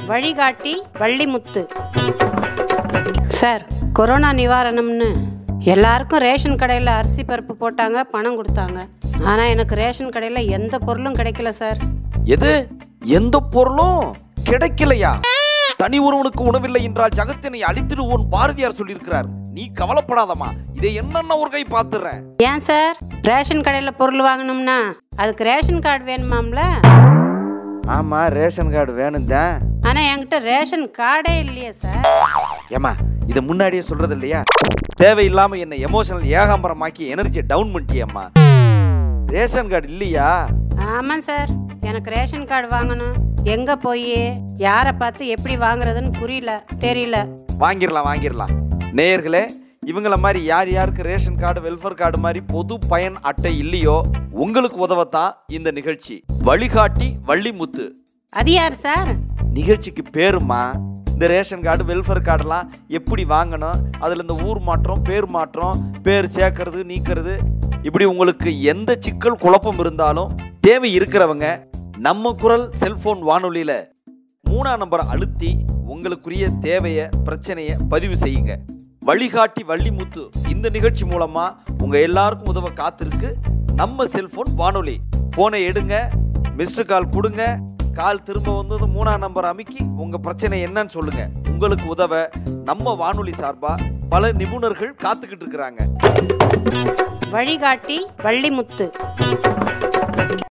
வழிகாட்டி Vallimuthu sir corona நிவாரணம்னு எல்லாருக்கும் ration கடையில் அரிசி பருப்பு போட்டாங்க பணம் கொடுத்தாங்க ஆனால் எனக்கு ரேஷன் கடையில் எந்த பொருளும் கிடைக்கல சார் எது எந்த பொருளும் கிடைக்கலையா தனி ஒருவனுக்கு உணவில்லை என்றால் ஜகத்தினை அழித்திடுவோன் பாரதியார் சொல்லியிருக்கிறார் நீ கவலைப்படாதம்மா இதை என்னென்ன ஒரு கை பார்த்துறேன் ஏன் சார் ரேஷன் கடையில் பொருள் வாங்கணும்னா அதுக்கு ரேஷன் கார்டு வேணுமாம்ல ஆமா ரேஷன் கார்டு வேணும் தான் ஆனால் என்கிட்ட ரேஷன் கார்டே இல்லையே சார் ஏமா இதை முன்னாடியே சொல்றது இல்லையா தேவையில்லாம என்ன எமோஷனல் ஏகாம்பரமாக்கி எனர்ஜி டவுன் பண்ணிட்டியம்மா ரேஷன் கார்டு இல்லையா ஆமாம் சார் எனக்கு ரேஷன் கார்டு வாங்கணும் எங்கே போய் யாரை பார்த்து எப்படி வாங்குறதுன்னு புரியல தெரியல வாங்கிடலாம் வாங்கிடலாம் நேயர்களே இவங்கள மாதிரி யார் யாருக்கு ரேஷன் கார்டு வெல்ஃபேர் கார்டு மாதிரி பொது பயன் அட்டை இல்லையோ உங்களுக்கு உதவத்தான் இந்த நிகழ்ச்சி வழிகாட்டி வள்ளிமுத்து அது யார் சார் நிகழ்ச்சிக்கு பேருமா இந்த ரேஷன் கார்டு வெல்ஃபேர் கார்டெல்லாம் எப்படி வாங்கணும் அதில் இந்த ஊர் மாற்றம் பேர் மாற்றம் பேர் சேர்க்கறது நீக்கிறது இப்படி உங்களுக்கு எந்த சிக்கல் குழப்பம் இருந்தாலும் தேவை இருக்கிறவங்க நம்ம குரல் செல்போன் வானொலியில் மூணாம் நம்பரை அழுத்தி உங்களுக்குரிய தேவையை பிரச்சனையை பதிவு செய்யுங்க வழிகாட்டி வள்ளிமுத்து இந்த நிகழ்ச்சி மூலமா உங்க எல்லாருக்கும் உதவ காத்திருக்கு நம்ம செல்போன் வானொலி போனை எடுங்க மிஸ்டு கால் கொடுங்க கால் திரும்ப வந்தது மூணாம் நம்பர் அமைக்கி உங்க பிரச்சனை என்னன்னு சொல்லுங்க உங்களுக்கு உதவ நம்ம வானொலி சார்பா பல நிபுணர்கள் காத்துக்கிட்டு இருக்கிறாங்க வழிகாட்டி வள்ளிமுத்து